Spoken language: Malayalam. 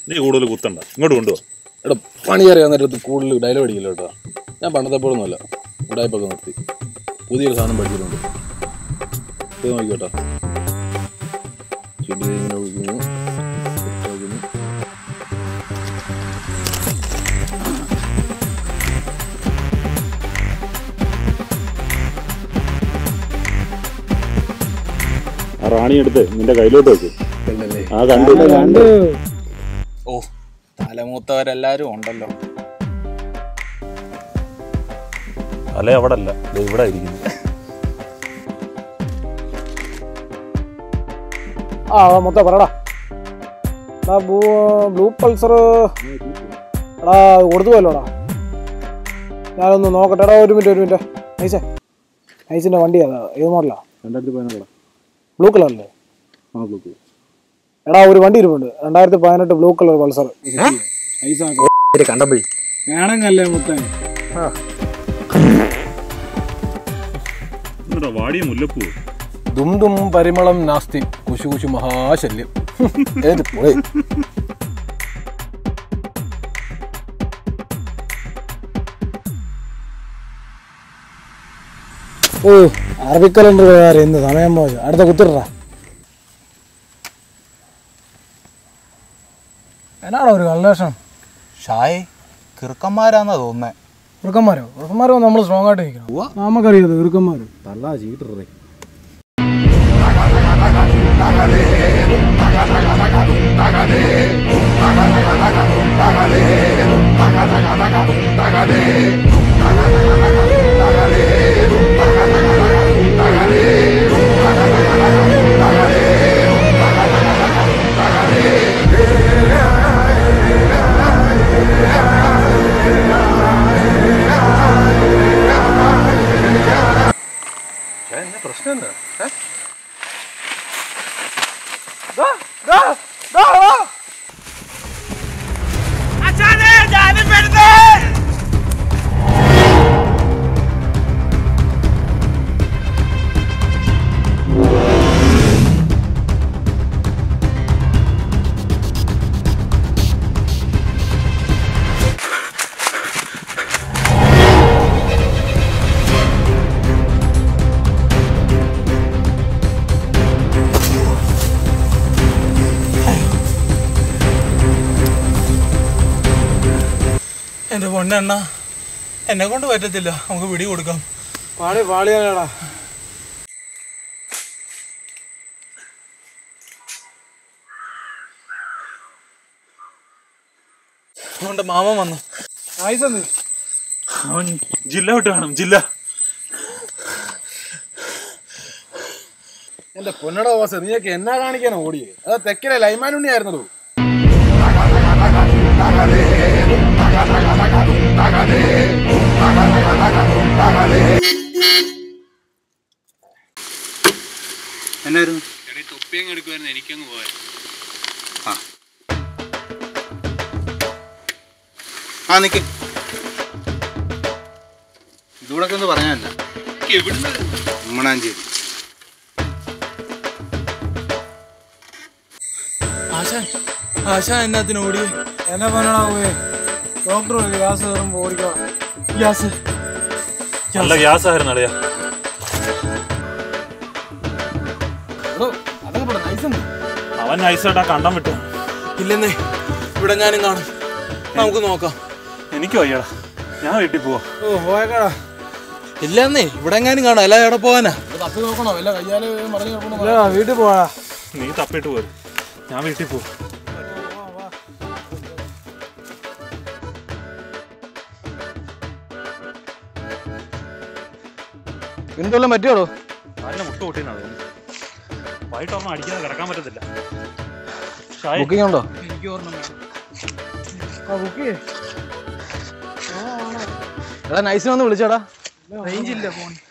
നീ കൂടുതൽ കുത്തണ്ട ഇങ്ങോട്ട് കൊണ്ടുപോ എടാ പണി അറിയാൻ നേരത്ത് കൂടുതൽ ഡയലോഗ് അടിക്കില്ല കേട്ടോ ഞാൻ പണ്ടത്തെ പോലൊന്നുമല്ല ഉടായ്പൊക്കെ നിർത്തി പുതിയൊരു സാധനം പഠിച്ചിട്ടുണ്ട് ഇത് നോക്കിക്കോട്ടോ ചെടി ഇങ്ങനെ ഒഴിക്കുന്നു ഒഴിക്കുന്നു. ആ റാണി എടുത്ത് നിന്റെ കയ്യിലോട്ട് വെക്ക് ഇല്ലല്ലേ? ആ കണ്ടു ഓ തലമൂത്തവരെല്ലാരും ഉണ്ടല്ലോ അല്ലെ അവിടെ അല്ല ദേ ഇവിടെ ഇരിക്കുന്നു ആ എടാ മൊത്തം പറടാ എടാ ബ്ലൂ ബ്ലൂ പൾസർ എടാ കൊടുത്തു പോയല്ലോടാ ഞാനൊന്ന് നോക്കട്ടെ എടാ ഒരു മിനിറ്റ് ഒരു മിനിറ്റ് നൈസേ നൈസിൻ്റെ വണ്ടി അതാ ഏത് മോഡലാ രണ്ടായിരത്തി പതിനെട്ടാ ബ്ലൂ കളറല്ലേ ആ ബ്ലൂ എടാ ഒരു വണ്ടി ഇരിപ്പുണ്ട് രണ്ടായിരത്തി പതിനെട്ട് ബ്ലൂ കളർ പൾസർ കണ്ടപ്പോഴേ വേണമെങ്കല്ലേ മുത്തൻ എന്നിട്ടാ വാടിയ മുല്ലപ്പൂ ദും ദും പരിമളം നാസ്തി കുശു കുശു മഹാശല്യം ഏത് പോയി ഓ അറബിക്കലണ്ടർ പ്രകാരം ഇന്ന് സമയം മോശം അടുത്ത കുത്തിട്ടാ എന്നാണോ ഒരു കള്ളേഷം ഷായ് കിറുക്കന്മാരാന്നാ തോന്നുന്നേ ഇറുക്കന്മാരോ ഇറുക്കന്മാരോ നമ്മൾ സ്ട്രോങ് ആയിട്ട് നിൽക്കണം നമുക്കറിയാതെ ഇറുക്കന്മാർ തള്ളാ ചീട്ടറേ പ്രശ്നം എന്താ എന്റെ പൊന്നെണ്ണ എന്നെ കൊണ്ട് പറ്റത്തില്ല നമുക്ക് പിടി കൊടുക്കാം പാളി പാളിയാടാ അതുകൊണ്ട് മാമൻ വന്നു നൈസ് അവൻ ജില്ല വിട്ട് കാണും ജില്ല എന്റെ പൊന്നട വാസ നീയൊക്കെ എന്നാ കാണിക്കാനാ ഓടിയേ അത് തെക്കിലെ ലൈമാനുണ്ണി ആയിരുന്നല്ലോ എന്നായിരുന്നു ആ നിക്ക് ഇതൂടെ ഒന്ന് പറയാനല്ല ഉമ്മണാഞ്ചേരി ആശാൻ ആശാൻ എന്നാത്തിന് ഓടി എന്നെ പറഞ്ഞാ പോയി ഡോക്ടർ ഗ്യാസ് കയറുമ്പോൾ ഓടിക്കണം ഗ്യാസ് നല്ല ഗ്യാസ് ആയിരുന്നു അളിയാ അതൊക്കെ പോട്ടെ നൈസ് ഉണ്ട് അവൻ നൈസായിട്ട് ആ കണ്ടം വിട്ടു ഇല്ലെന്നേ ഇവിടെ ഞാനും കാണും നമുക്ക് നോക്കാം എനിക്ക് വയ്യടാ ഞാൻ വീട്ടിൽ പോവാ ഓ പോയേക്കാടാ ഇല്ലെന്നേ ഇവിടെ എങ്ങാനും കാണാം അല്ല എവിടെ പോവാനാ ഇത് തപ്പി നോക്കണോ വല്ല കയ്യാല് മറിഞ്ഞു കിടക്കണോ ഇല്ല വീട്ടിൽ പോവാ നീ തപ്പിട്ട് പോരും ഞാൻ വീട്ടിൽ പോവും എന്തെല്ലാം പറ്റിയോടോ നല്ല മുട്ട പൊട്ടിനാണ് വൈകിട്ടൊന്നും അടിക്കാതെ കിടക്കാൻ പറ്റത്തില്ല ഷായ് ബുക്കിംഗ് ഉണ്ടോ ആ ബുക്ക് ചെയ്യേ എടാ നൈസിനെ ഒന്ന് വിളിച്ചേടാ റേഞ്ച് ഇല്ല ഫോൺ